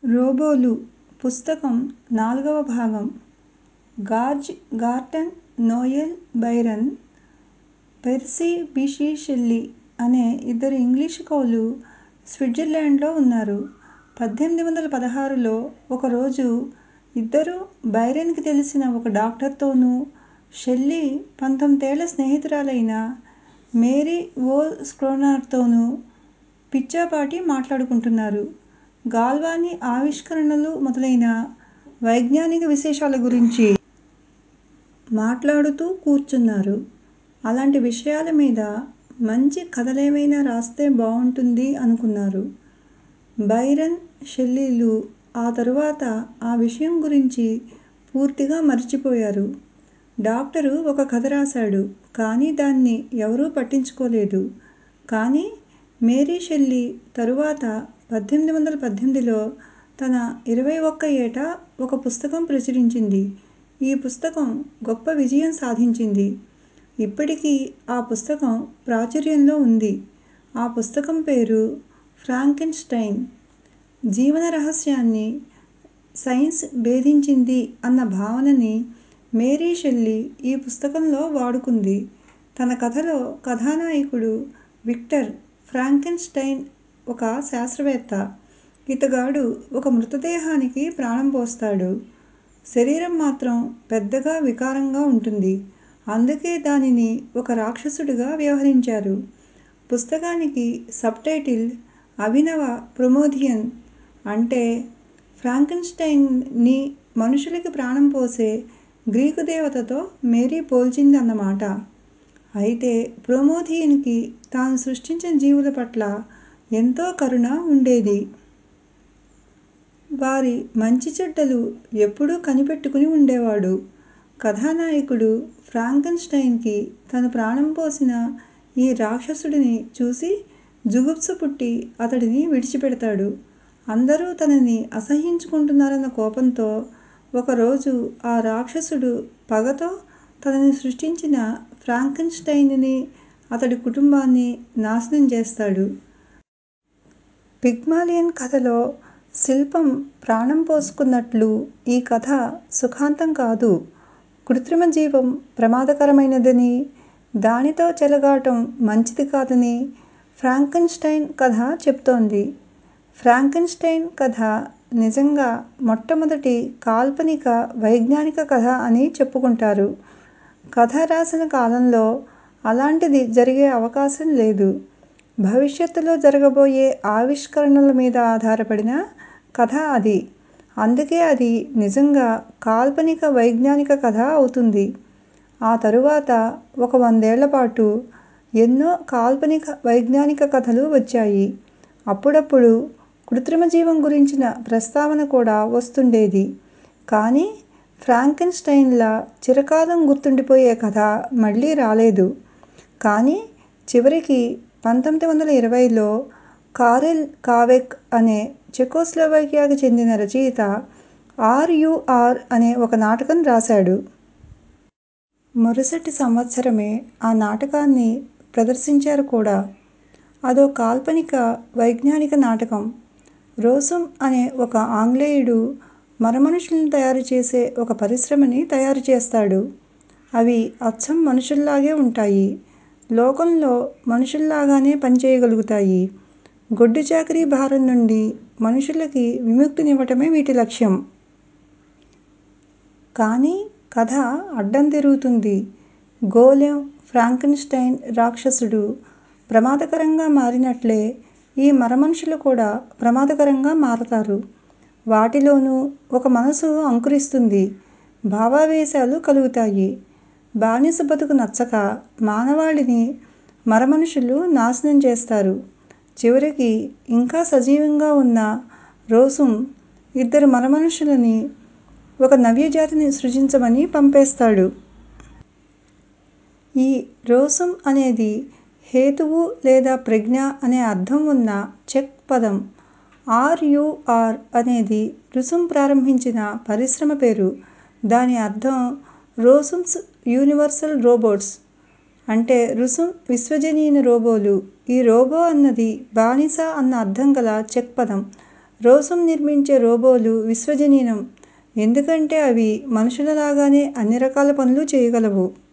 రోబోలు పుస్తకం నాలుగవ భాగం George Gordon Noel Byron Percy Bysshe Shelley అనే ఇద్దరు ఇంగ్లీషు కవులు స్విట్జర్లాండ్లో ఉన్నారు. పద్దెనిమిది వందల పదహారులో ఒకరోజు ఇద్దరూ బైరన్ కి తెలిసిన ఒక డాక్టరుతోనూ, షెల్లీ పంతొమ్మిదేళ్ళ స్నేహితురాలైన మేరీ వోల్ స్క్రోనర్ తోనూ పిచ్చాపాటీ మాట్లాడుకుంటున్నారు. గాల్వానీ ఆవిష్కరణలు మొదలైన వైజ్ఞానిక విశేషాల గురించి మాట్లాడుతూ కూర్చున్నారు. అలాంటి విషయాల మీద మంచి కథలేమైనా రాస్తే బావుంటుంది అనుకున్నారు. బైరన్, షెల్లీలు ఆ తరువాత ఆ విషయం గురించి పూర్తిగా మరిచిపోయారు. డాక్టరు ఒక కథ రాశాడు. కానీ దాన్ని ఎవరూ పట్టించుకోలేదు. కానీ మేరీ షెల్లీ తరువాత పద్దెనిమిది వందల పద్దెనిమిదిలో తన ఇరవై ఒక్క ఏట ఒక పుస్తకం ప్రచురించింది. ఈ పుస్తకం గొప్ప విజయం సాధించింది. ఇప్పటికీ ఆ పుస్తకం ప్రాచుర్యంలో ఉంది. ఆ పుస్తకం పేరు 'ఫ్రాంకెన్ స్టైన్'. జీవన రహస్యాన్ని సైన్స్ భేదించింది అన్న భావనని మేరీ షెల్లీ ఈ పుస్తకంలో వాడుకుంది. తన కథలో కథానాయకుడు విక్టర్ ఫ్రాంకెన్ స్టైన్ ఒక శాస్త్రవేత్త. ఇతగాడు ఒక మృతదేహానికి ప్రాణం పోస్తాడు. శరీరం మాత్రం పెద్దగా వికారంగా ఉంటుంది. అందుకే దానిని ఒక రాక్షసుడిగా వ్యవహరించారు. పుస్తకానికి సబ్ టైటిల్ 'అభినవ ప్రమోదియన్' అంటే ఫ్రాంకెన్ స్టైన్ ని మనుషులకి ప్రాణం పోసే గ్రీకు దేవతతో మేరీ పోల్చింది అన్నమాట. అయితే ప్రమోదియన్ కి తాను సృష్టించిన జీవుల పట్ల ఎంతో కరుణ ఉండేది. వారి మంచి చెడ్డలు ఎప్పుడూ కనిపెట్టుకుని ఉండేవాడు. కథానాయకుడు ఫ్రాంకెన్ స్టైన్ కి తను ప్రాణం పోసిన ఈ రాక్షసుడిని చూసి జుగుప్స పుట్టి అతడిని విడిచిపెడతాడు. అందరూ తనని అసహ్యించుకుంటున్నారన్న కోపంతో ఒకరోజు ఆ రాక్షసుడు పగతో తనని సృష్టించిన ఫ్రాంకెన్ స్టైన్ ని, అతడి కుటుంబాన్ని నాశనం చేస్తాడు. పిగ్మాలియన్ కథలో శిల్పం ప్రాణం పోసుకున్నట్లు ఈ కథ సుఖాంతం కాదు. కృత్రిమ జీవం ప్రమాదకరమైనదనీ, దానితో చెలగాటం మంచిది కాదనీ ఫ్రాంకెన్ స్టైన్ కథ చెబుతోంది. ఫ్రాంకెన్ స్టైన్ కథ నిజంగా మొట్టమొదటి కాల్పనిక వైజ్ఞానిక కథ అని చెప్పుకుంటారు. కథ రాసిన కాలంలో అలాంటిది జరిగే అవకాశం లేదు. భవిష్యత్తులో జరగబోయే ఆవిష్కరణల మీద ఆధారపడిన కథ అది. అందుకే అది నిజంగా కాల్పనిక వైజ్ఞానిక కథ అవుతుంది. ఆ తరువాత ఒక వందేళ్ళపాటు ఎన్నో కాల్పనిక వైజ్ఞానిక కథలు వచ్చాయి. అప్పుడప్పుడు కృత్రిమ జీవం గురించిన ప్రస్తావన కూడా వస్తుండేది. కానీ ఫ్రాంకెన్ స్టైన్ లా చిరకాలం గుర్తుండిపోయే కథ మళ్ళీ రాలేదు. కానీ చివరికి పంతొమ్మిది వందల ఇరవైలో కారెల్ కావెక్ అనే చెకోస్లోవేకియాకి చెందిన రచయిత ఆర్ యు ఆర్ అనే ఒక నాటకం రాశాడు. మరుసటి సంవత్సరమే ఆ నాటకాన్ని ప్రదర్శించారు కూడా. అదో కాల్పనిక వైజ్ఞానిక నాటకం. రోసుమ్ అనే ఒక ఆంగ్లేయుడు మరమనుషుల్ని తయారుచేసే ఒక పరిశ్రమని తయారుచేస్తాడు. అవి అచ్చం మనుషుల్లాగే ఉంటాయి. లోకంలో మనుషుల్లాగానే పనిచేయగలుగుతాయి. గొడ్డుచాకిరీ భారం నుండి మనుషులకి విముక్తినివ్వటమే వీటి లక్ష్యం. కానీ కథ అడ్డం తిరుగుతుంది. గోలెం, ఫ్రాంకెన్ స్టైన్ రాక్షసుడు ప్రమాదకరంగా మారినట్లే ఈ మరమనుషులు కూడా ప్రమాదకరంగా మారతారు. వాటిలోనూ ఒక మనసు అంకురిస్తుంది. భావావేశాలు కలుగుతాయి. బానిస బతుకు నచ్చక మానవాళిని మరమనుషులు నాశనం చేస్తారు. చివరికి ఇంకా సజీవంగా ఉన్న రోసుమ్ ఇద్దరు మరమనుషులని ఒక నవ్యజాతిని సృజించమని పంపేస్తాడు. ఈ రోసుమ్ అనేది హేతువు లేదా ప్రజ్ఞ అనే అర్థం ఉన్న చెక్ పదం. ఆర్ యు ఆర్ అనేది రుసుమ్ ప్రారంభించిన పరిశ్రమ పేరు. దాని అర్థం రోసుమ్స్ యూనివర్సల్ రోబోట్స్. అంటే రుసుమ్ విశ్వజనీన రోబోలు. ఈ రోబో అన్నది బానిస అన్న అర్థం గల చెక్ పదం. రోసం నిర్మించే రోబోలు విశ్వజనీనం ఎందుకంటే అవి మనుషులలాగానే అన్ని రకాల పనులు చేయగలవు